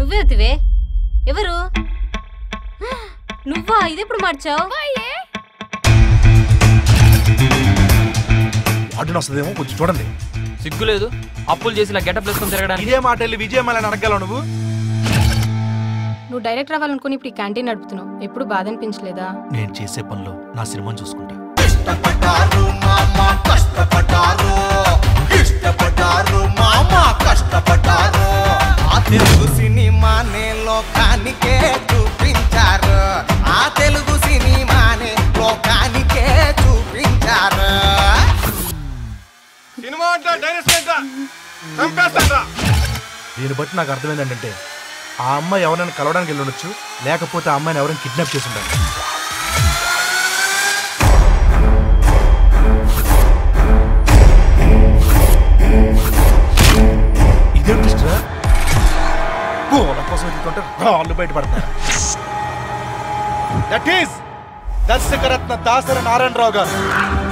నువ్వే అవుతివే ఎవరు నువ్వా ఇదెప్పుడు మార్చావు వార్డెన్ వస్తుందేమో కొంచెం చూడండి సిగ్గు లేదు అప్పులు చేసి ఇలా గెటప్ వేసుకొని తిరగడానికి ఇదే మాట వెళ్ళి విజయమలని అడగలవు నువ్వు నువ్వు డైరెక్ట్ అవ్వాలనుకుని ఇప్పుడు ఈ క్యాంటీన్ నడుపుతున్నావు ఎప్పుడు బాధ అనిపించలేదా నేను చేసే పనిలో నా సినిమాని చూసుకుంటా కష్టపడ్డారు మామ కష్టపడ్డారు ఇష్టపడ్డారు మామ కష్టపడ్డారు ఆ తెలుగు సినిమానే లోకానికే చూపించారు ఆ తెలుగు సినిమానే లోకానికే చూపించారు సినిమా అంటే డైరెక్షన్ చంపేస్తాడ్రా దీన్ని బట్టి నాకు అర్థమైంది ఏంటంటే ఆ అమ్మాయి ఎవరైనా కలవడానికి వెళ్ళి ఉండొచ్చు లేకపోతే ఆ అమ్మాయిని ఎవరైనా కిడ్నాప్ చేసి ఉండాలి ఇదేం ట్విస్ట్ రా గోల కోసం ఎదుగుతుంటే రాళ్ళు బయటపడతారు దట్ ఈస్ దర్శకరత్న దాసరి నారాయణరావు గారు